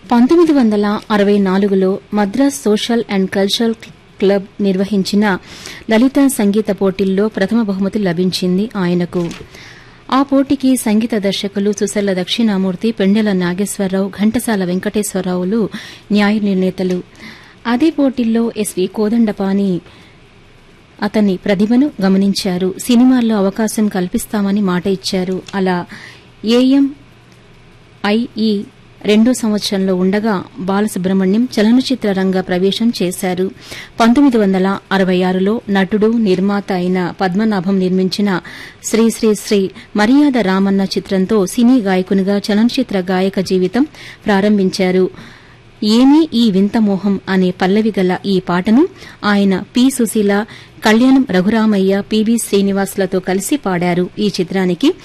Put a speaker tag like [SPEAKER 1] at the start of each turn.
[SPEAKER 1] పంతొమ్మిది వందల అరవై నాలుగులో Madras social and cultural club నిర్వహించిన లలిత సంగీత పోటీల్లో ప్రథమ బహుమతి లభించింది ఆయనకు ఆ పోటీకి సంగీత దర్శకులు సుసర్ల దక్షిణామూర్తి పెండెల నాగేశ్వరరావు ఘంటసాల వెంకటేశ్వరరావులు న్యాయ నిర్ణేతలు అదే పోటీల్లో ఎస్వి కోదండపాని అతని ప్రతిభను గమనించారు సినిమాల్లో అవకాశం కల్పిస్తామని మాట ఇచ్చారు అలా ఏఎంఐఈ రెండో సంవత్సరంలో ఉండగా బాలసుబ్రహ్మణ్యం చలనచిత్ర రంగ ప్రవేశం చేశారు పంతొమ్మిది వందల అరవై ఆరులో నటుడు నిర్మాత అయిన పద్మనాభం నిర్మించిన శ్రీ శ్రీ శ్రీ మర్యాద రామన్న చిత్రంతో సినీ గాయకునిగా చలనచిత్ర గాయక జీవితం ప్రారంభించారు ఏమీ ఈ వింత మోహం అనే పల్లవి గల ఈ పాటను ఆయన పి సుశీల కళ్యాణం రఘురామయ్య పివి శ్రీనివాసులతో కలిసి పాడారు ఈ చిత్రానికి